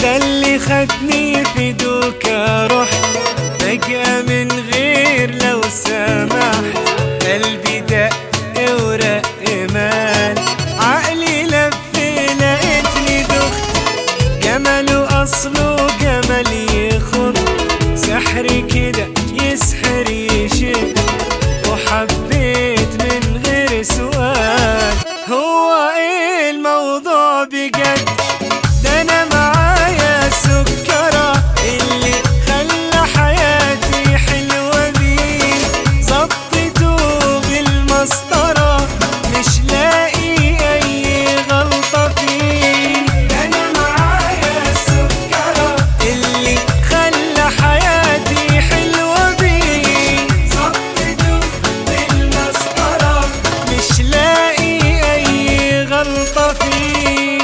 ده اللي خدني في دوكا رحت فجأة من غير لو سمحت قلبي دق ورق مال عقلي لف لقيتني دخت جماله أصله جمال يخر سحر كده يسحر يشد وحبيت من غير سؤال هو ايه الموضوع بجد ده انا معايا سكرة اللي خلى حياتي حلوة بيه ظبطته بالمسطرة مش لاقي اي غلطة فيه ده انا معايا سكرة اللي خلى حياتي حلوة بيه ظبطته بالمسطرة مش لاقي اي غلطة فيه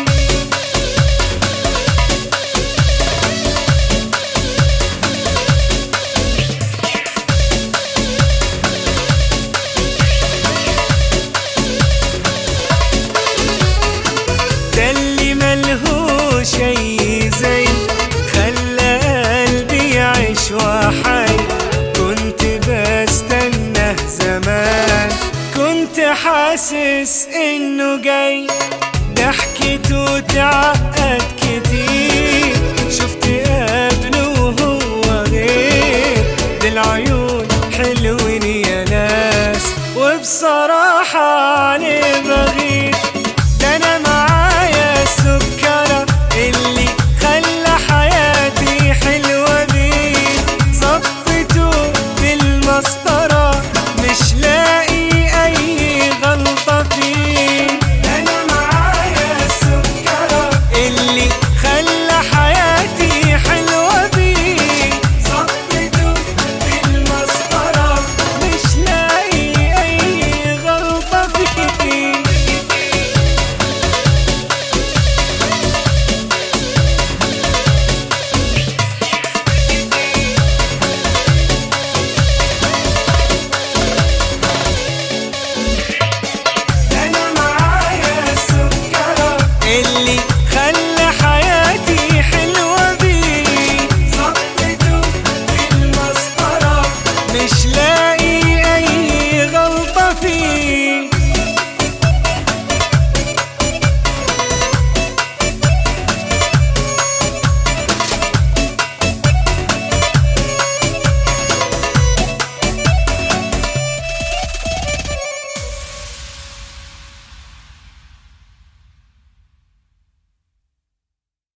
ده اللي ملهوش اي زي خلى قلبي يعيش وحي كنت بستنى زمان كنت حاسس انه جاي ضحكته تعقد كتير شفت قبله وهو غير دي العيون حلوين يا ناس وبصراحة عليه بغير ده انا معايا سكرة اللي خلى حياتي حلوة بيه ظبطته بالمسطرة مش لاقي اي غلطة فيه ده انا معايا سكرة اللي خلى حياتي حلوة بيه ظبطته بالمسطرة مش لاقي اي غلطة فيه انا معايا سكرة اللي خلى حياتي حلوة بيه ظبطته بالمسطرة مش لاقي